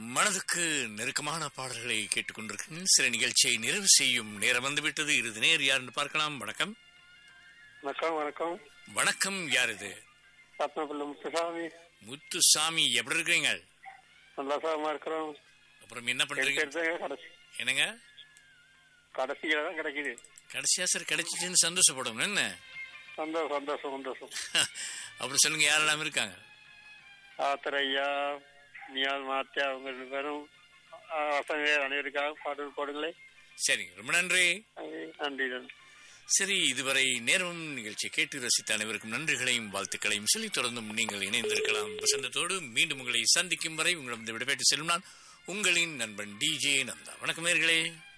மனதுக்கு நெருக்கமான பாடல்களை கேட்டுக்கொண்டிருக்கிறேன் சில நிகழ்ச்சியை நிறைவு செய்யும் நேரம் வந்துவிட்டது இறுதி நேர் யாருன்னு பார்க்கலாம் வணக்கம் வணக்கம் வணக்கம் வணக்கம் யார் இது ரத்னபுல்ல முத்துசாமி முத்துசாமி எப்படி இருக்கிறீங்க சந்தோஷமா இருக்கிறோம் அப்புறம் என்ன பண்றீங்க கிடைக்கிறது கடைசி என்னங்க கடைசியில தான் கிடைக்குது கடைசியா சார் கிடைச்சிச்சுன்னு சந்தோஷப்படணும் என்ன சந்தோஷம் சந்தோஷம் சந்தோஷம் அப்புறம் சொல்லுங்க யாரெல்லாம் இருக்காங்க ஆத்தர் ஐயா நியால் மாத்தியா அவங்க ரெண்டு பேரும் ஆ, வசங்க அனைவருக்காக பாடல் போடுங்களே சரிங்க ரொம்ப நன்றி நன்றி நன்றி சரி இதுவரை நேரம் நிகழ்ச்சி கேட்டு ரசித்த அனைவருக்கும் நன்றிகளையும் வாழ்த்துக்களையும் சொல்லி தொடர்ந்தும் நீங்கள் இணைந்திருக்கலாம் வசந்தத்தோடு மீண்டும் உங்களை சந்திக்கும் வரை உங்களிடம் விடைபெற்று செல்லும் நான் உங்களின் நண்பன் டிஜே நந்தா வணக்கம் நேர்களே